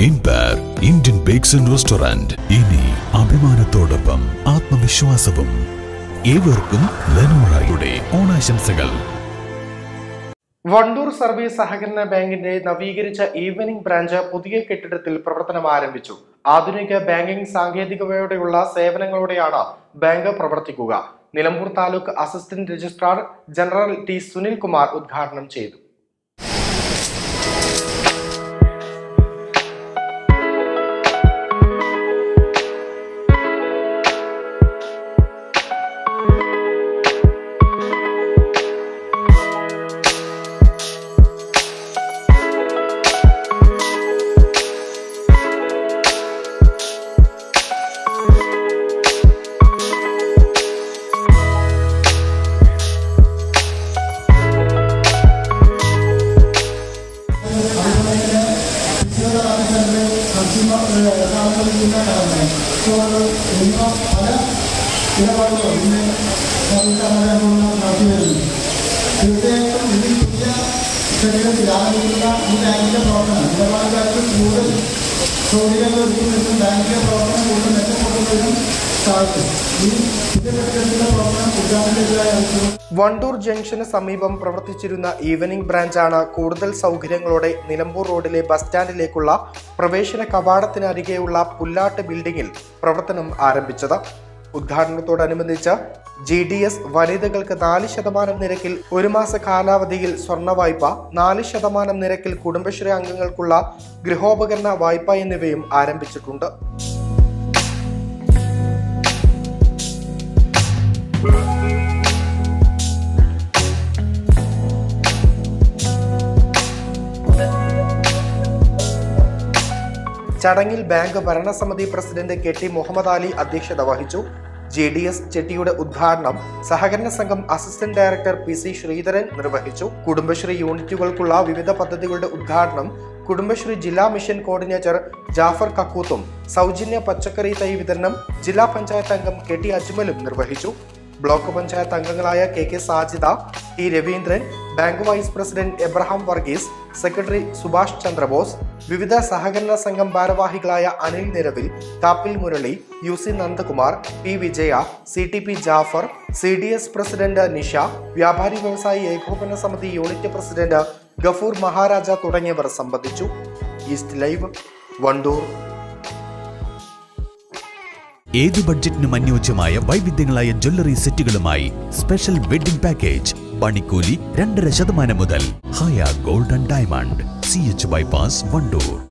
ഇൻപയർ Indian bakes and restaurant ഇനി അഭിമാനത്തോടൊപ്പം ആത്മവിശ്വാസവും ഏവർക്കും ലെനോറയുടെ ഓണാശംസകൾ വണ്ടൂർ സർവീസ് സഹകരണ ബാങ്കിന്റെ നവീകരിച്ച ഈവനിംഗ് ബ്രാഞ്ച് പുതിയ കെട്ടിടത്തിൽ പ്രവർത്തനം ആരംഭിച്ചു ആധുനിക ബാങ്കിംഗ് സാങ്കേതികതയോടെയുള്ള സേവനങ്ങളോടെയാണ് ബാങ്ക് പ്രവർത്തിക്കുക Nilambur taluk assistant registrar general T Sunil Kumar ഉദ്ഘാടനം ചെയ്തു തീർച്ചയായിട്ടും ഇതിൽ പുതിയ ശരീരത്തിൽ ആരംഭിക്കുന്ന ഈ ബാങ്കിന്റെ പ്രവർത്തനം ഇടപാടുകാർക്ക് കൂടുതൽ സൗകര്യങ്ങൾ ഒരുക്കുന്നതിനും ബാങ്കിന്റെ പ്രവർത്തനം കൂടുതൽ മെച്ചപ്പെടുത്തുന്നതിനും സാധിക്കും ഈ പുതിയ കെട്ടിടത്തിന്റെ പ്രവർത്തനം ഉദ്ഘാടനത്തിനായി അറിയിച്ചു വണ്ടൂർ ജംഗ്ഷന് സമീപം പ്രവർത്തിച്ചിരുന്ന ഈവനിംഗ് ബ്രാഞ്ചാണ് കൂടുതൽ സൗകര്യങ്ങളോടെ നിലമ്പൂർ റോഡിലെ ബസ് സ്റ്റാൻഡിലേക്കുള്ള പ്രവേശന കവാടത്തിനരികെയുള്ള പുല്ലാട്ട് ബിൽഡിംഗിൽ പ്രവർത്തനം ആരംഭിച്ചത് ഉദ്ഘാടനത്തോടനുബന്ധിച്ച് ജി ഡി എസ് വനിതകൾക്ക് നാല് ശതമാനം നിരക്കിൽ ഒരു മാസ കാലാവധിയിൽ സ്വർണ്ണ വായ്പ നാല് ശതമാനം നിരക്കിൽ കുടുംബശ്രീ അംഗങ്ങൾക്കുള്ള ഗൃഹോപകരണ വായ്പ എന്നിവയും ആരംഭിച്ചിട്ടുണ്ട് ചടങ്ങിൽ ബാങ്ക് ഭരണസമിതി president K T Muhammad Ali അധ്യക്ഷത വഹിച്ചു ജെ ഡി എസ് ചെട്ടിയുടെ ഉദ്ഘാടനം സഹകരണ സംഘം assistant director P C Sreedharan നിർവഹിച്ചു കുടുംബശ്രീ യൂണിറ്റുകൾക്കുള്ള വിവിധ പദ്ധതികളുടെ ഉദ്ഘാടനം കുടുംബശ്രീ ജില്ലാ മിഷൻ കോർഡിനേറ്റർ ജാഫർ കക്കൂത്തും സൗജന്യ പച്ചക്കറി തൈ വിതരണം ജില്ലാ പഞ്ചായത്ത് അംഗം കെ ടി അജ്മലും നിർവഹിച്ചു ബ്ലോക്ക് പഞ്ചായത്ത് അംഗങ്ങളായ K K Sajida T Raveendran bank vice president Abraham Varghese secretary Subhash Chandrabose വിവിധ സഹകരണ സംഘം ഭാരവാഹികളായ Anil Niravil Kappil Murali U C Nandakumar P Vijaya C T P Jafar C D S president Nisha വ്യാപാരി വ്യവസായി ഏകോപന സമിതി യൂണിറ്റ് പ്രസിഡന്റ് ഗഫൂർ മഹാരാജ തുടങ്ങിയവർ സംബന്ധിച്ചു ഈസ്റ്റ് ലൈവ് വണ്ടൂർ ഏതു ബഡ്ജറ്റിനും അനുയോജ്യമായ വൈവിധ്യങ്ങളായ ജ്വല്ലറി സെറ്റുകളുമായി സ്പെഷ്യൽ വെഡിംഗ് പാക്കേജ് പണിക്കൂലി രണ്ടര ശതമാനം മുതൽ Haya golden diamond C H bypass Wandoor